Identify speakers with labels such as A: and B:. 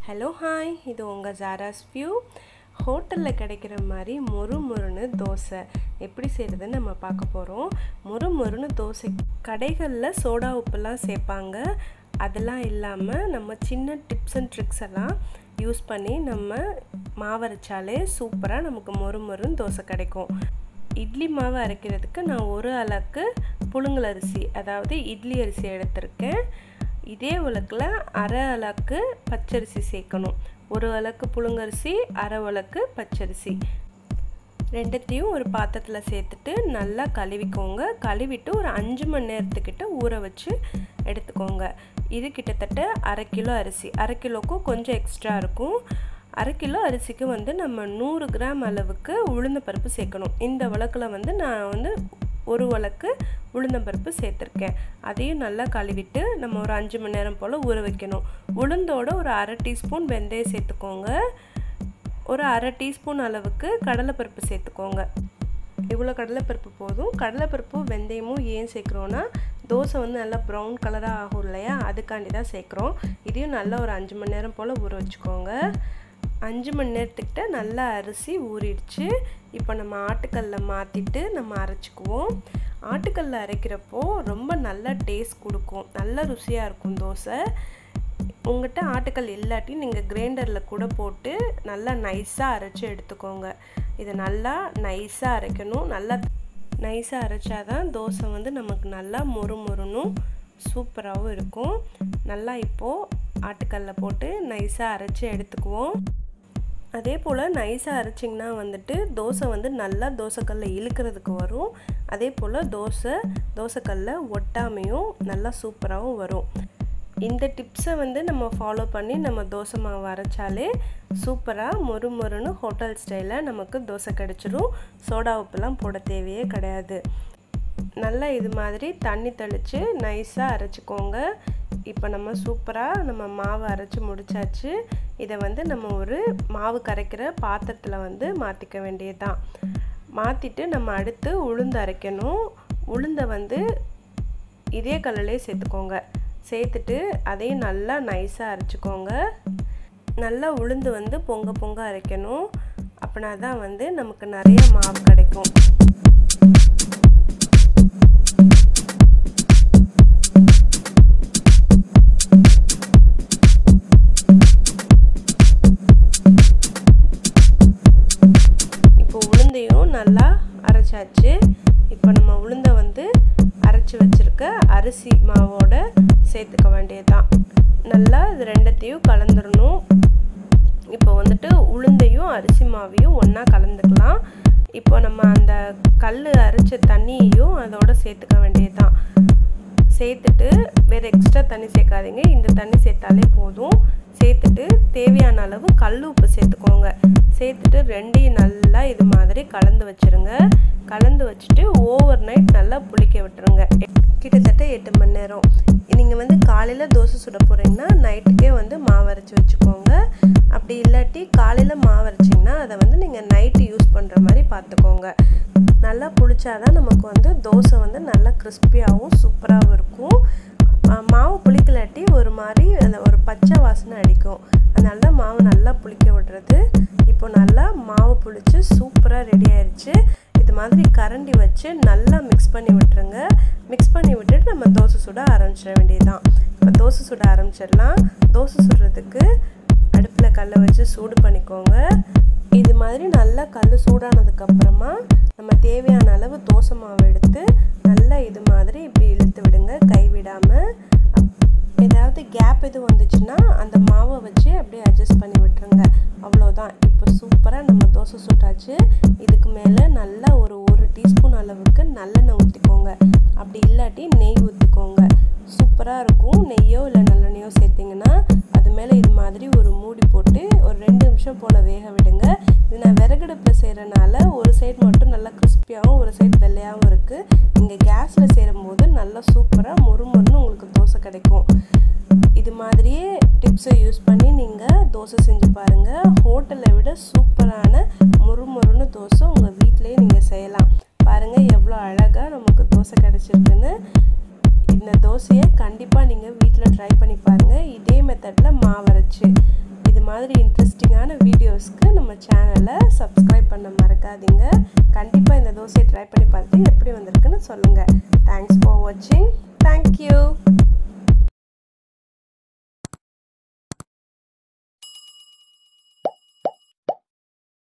A: hello hi இது உங்கள் Zara's view ஹோட்டலில் கிடைக்கிற மாதிரி மொறு மொறுன்னு தோசை எப்படி செய்கிறதுன்னு நம்ம பார்க்க போகிறோம் மொறு மொறுன்னு தோசை கடைகளில் சோடா உப்புலாம் சேர்ப்பாங்க அதெல்லாம் இல்லாமல் நம்ம சின்ன டிப்ஸ் அண்ட் ட்ரிக்ஸ் எல்லாம் யூஸ் பண்ணி நம்ம மாவரைச்சாலே சூப்பராக நமக்கு மொறு மொறுன்னு தோசை கிடைக்கும் இட்லி மாவு அரைக்கிறதுக்கு நான் ஒரு அளவுக்கு புழுங்கல் அரிசி அதாவது இட்லி அரிசி எடுத்திருக்கேன் இதே உலக்கில் அரை அளவுக்கு பச்சரிசி சேர்க்கணும் ஒரு அளவுக்கு புழுங்கரிசி அரை அளவுக்கு பச்சரிசி ரெண்டுத்தையும் ஒரு பாத்திரத்தில் சேர்த்துட்டு நல்லா கழுவிக்கோங்க கழுவிட்டு ஒரு அஞ்சு மணி நேரத்துக்கிட்ட ஊற வச்சு எடுத்துக்கோங்க இது கிட்டத்தட்ட அரை கிலோ அரிசி அரை கிலோக்கும் கொஞ்சம் எக்ஸ்ட்ரா இருக்கும் அரை கிலோ அரிசிக்கு வந்து நம்ம நூறு கிராம் அளவுக்கு உளுந்தப்பருப்பு சேர்க்கணும் இந்த வழக்கில் வந்து நான் வந்து ஒரு வழக்கு உளுந்தம்பருப்பு சேர்த்துருக்கேன் அதையும் நல்லா கழுவிட்டு நம்ம ஒரு அஞ்சு மணி நேரம் போல் ஊற வைக்கணும் உளுந்தோட ஒரு அரை டீஸ்பூன் வெந்தயம் சேர்த்துக்கோங்க ஒரு அரை டீஸ்பூன் அளவுக்கு கடலைப்பருப்பு சேர்த்துக்கோங்க இவ்வளோ கடலைப்பருப்பு போதும் கடலைப்பருப்பும் வெந்தயமும் ஏன் சேர்க்குறோன்னா தோசை வந்து நல்லா ப்ரௌன் கலராக ஆகும் இல்லையா அதுக்காண்டி தான் சேர்க்குறோம் இதையும் நல்லா ஒரு அஞ்சு மணி நேரம் போல் ஊற வச்சுக்கோங்க அஞ்சு மணி நேரத்துக்கிட்ட நல்லா அரிசி ஊறிடுச்சு இப்போ நம்ம ஆட்டுக்கல்ல மாற்றிட்டு நம்ம அரைச்சிக்குவோம் ஆட்டுக்கல்ல அரைக்கிறப்போ ரொம்ப நல்ல டேஸ்ட் கொடுக்கும் நல்ல ருசியாக இருக்கும் தோசை உங்கள்கிட்ட ஆட்டுக்கல் இல்லாட்டி நீங்கள் கிரைண்டரில் கூட போட்டு நல்லா நைஸாக அரைச்சி எடுத்துக்கோங்க இதை நல்லா நைஸாக அரைக்கணும் நல்லா நைஸாக அரைச்சாதான் தோசை வந்து நமக்கு நல்லா மொறு மொறுனும் சூப்பராகவும் இருக்கும் நல்லா இப்போது ஆட்டுக்கல்ல போட்டு நைஸாக அரைச்சி எடுத்துக்குவோம் அதே போல் நைஸாக அரைச்சிங்கன்னா வந்துட்டு தோசை வந்து நல்லா தோசைக்கல்ல இழுக்கிறதுக்கு வரும் அதே போல் தோசை தோசைக்கல்ல ஒட்டாமையும் நல்லா சூப்பராகவும் வரும் இந்த டிப்ஸை வந்து நம்ம ஃபாலோ பண்ணி நம்ம தோசை மாவு அரைச்சாலே சூப்பராக மொறு மொறுன்னு ஹோட்டல் ஸ்டைலில் நமக்கு தோசை கிடச்சிரும் சோடா உப்புலாம் போட தேவையே கிடையாது நல்லா இது மாதிரி தண்ணி தெளித்து நைஸாக அரைச்சிக்கோங்க இப்போ நம்ம சூப்பராக நம்ம மாவு அரைச்சி முடிச்சாச்சு இதை வந்து நம்ம ஒரு மாவு கரைக்கிற பாத்திரத்தில் வந்து மாற்றிக்க வேண்டியதுதான் மாற்றிட்டு நம்ம அடுத்து உளுந்து அரைக்கணும் உளுந்தை வந்து இதே கல்லிலே சேர்த்துக்கோங்க சேர்த்துட்டு அதையும் நல்லா நைஸாக அரைச்சிக்கோங்க நல்லா உளுந்து வந்து பொங்க பொங்க அரைக்கணும் அப்படின்னா தான் வந்து நமக்கு நிறைய மாவு கிடைக்கும் இப்போ உளுந்தையும் நல்லா அரைச்சாச்சு இப்போ நம்ம உளுந்தை வந்து அரைச்சி வச்சுருக்க அரிசி மாவோட சேர்த்துக்க வேண்டியதுதான் நல்லா இது ரெண்டத்தையும் கலந்துடணும் இப்போ வந்துட்டு உளுந்தையும் அரிசி மாவையும் ஒன்றா கலந்துக்கலாம் இப்போ நம்ம அந்த கல் அரைச்ச தண்ணியையும் அதோட சேர்த்துக்க வேண்டியதுதான் சேர்த்துட்டு வேறு எக்ஸ்ட்ரா தண்ணி சேர்க்காதீங்க இந்த தண்ணி சேர்த்தாலே போதும் சேர்த்துட்டு தேவையான அளவு கல் உப்பு சேர்த்துக்கோங்க சேர்த்துட்டு ரெண்டையும் நல்லா இது மாதிரி கலந்து வச்சுருங்க கலந்து வச்சுட்டு ஓவர் நைட் நல்லா புளிக்க விட்டுருங்க கிட்டத்தட்ட எட்டு மணி நேரம் நீங்கள் வந்து காலையில் தோசை சுட போகிறீங்கன்னா நைட்டுக்கே வந்து மாவு அரைச்சி வச்சுக்கோங்க அப்படி இல்லாட்டி காலையில் மாவு அரைச்சிங்கன்னா அதை வந்து நீங்கள் நைட்டு யூஸ் பண்ணுற மாதிரி பார்த்துக்கோங்க நல்லா புளிச்சாதான் நமக்கு வந்து தோசை வந்து நல்லா கிறிஸ்பியாகவும் சூப்பராகவும் இருக்கும் மாவு புளிக்கலாட்டி ஒரு மாதிரி அந்த ஒரு பச்சை வாசனை அடிக்கும் அதனால தான் மாவு நல்லா புளிக்க விடுறது இப்போ நல்லா மாவு புளிச்சு சூப்பராக ரெடி ஆயிடுச்சு இது மாதிரி கரண்டி வச்சு நல்லா மிக்ஸ் பண்ணி விட்டுருங்க மிக்ஸ் பண்ணி விட்டுட்டு நம்ம தோசை சுட ஆரம்பிச்சிட வேண்டியதுதான் இப்போ தோசை சுட ஆரம்பிச்சிடலாம் தோசை சுடுறதுக்கு அடுப்பில் கல்லை வச்சு சூடு பண்ணிக்கோங்க இது மாதிரி நல்லா கல் சூடானதுக்கப்புறமா நம்ம தேவையான அளவு தோசை மாவு எடுத்து நல்லா இது மாதிரி இப்படி இழுத்து விடுங்க கை விடாமல் ஏதாவது கேப் எதுவும் வந்துச்சுன்னா அந்த மாவை வச்சு அப்படியே அட்ஜஸ்ட் பண்ணி விட்டுருங்க அவ்வளோதான் இப்போ சூப்பராக நம்ம தோசை சுட்டாச்சு இதுக்கு மேலே நல்லா ஒரு ஒரு டீஸ்பூன் அளவுக்கு நல்லெண்ணெய் ஊற்றிக்கோங்க அப்படி இல்லாட்டி நெய் ஊற்றிக்கோங்க சூப்பராக இருக்கும் நெய்யோ இல்லை நல்லெண்ணெயோ சேர்த்திங்கன்னா அது மேலே இது மாதிரி ஒரு மூடி போட்டு ஒரு ரெண்டு நிமிஷம் போல் வேக விடுங்க இது நான் விறகடுப்பில் செய்கிறனால ஒரு சைடு மட்டும் நல்லா கிறிஸ்பியாகவும் ஒரு சைடு வெள்ளையாகவும் இருக்குது நீங்கள் கேஸில் சேரும்போது நல்லா சூப்பராக மொறு மொறுன்னு உங்களுக்கு தோசை கிடைக்கும் இது மாதிரியே டிப்ஸை யூஸ் பண்ணி நீங்கள் தோசை செஞ்சு பாருங்கள் ஹோட்டலை விட சூப்பரான மொறு மொறுன்னு தோசை உங்கள் வீட்டிலேயே நீங்கள் செய்யலாம் பாருங்கள் எவ்வளோ அழகாக நமக்கு தோசை கிடச்சிருக்குன்னு இந்த தோசையை கண்டிப்பாக நீங்கள் வீட்டில் ட்ரை பண்ணி பாருங்கள் இதே மெத்தடில் மாவரைச்சி இது மாதிரி இன்ட்ரெஸ்டிங்கான வீடியோஸ்க்கு நம்ம சேனலை சப்ஸ்கிரைப் பண்ண மறக்காதீங்க கண்டிப்பாக இந்த தோசையை ட்ரை பண்ணி பார்த்துட்டு எப்படி வந்திருக்குன்னு சொல்லுங்கள் தேங்க்ஸ் ஃபார் வாட்சிங் தேங்க்யூ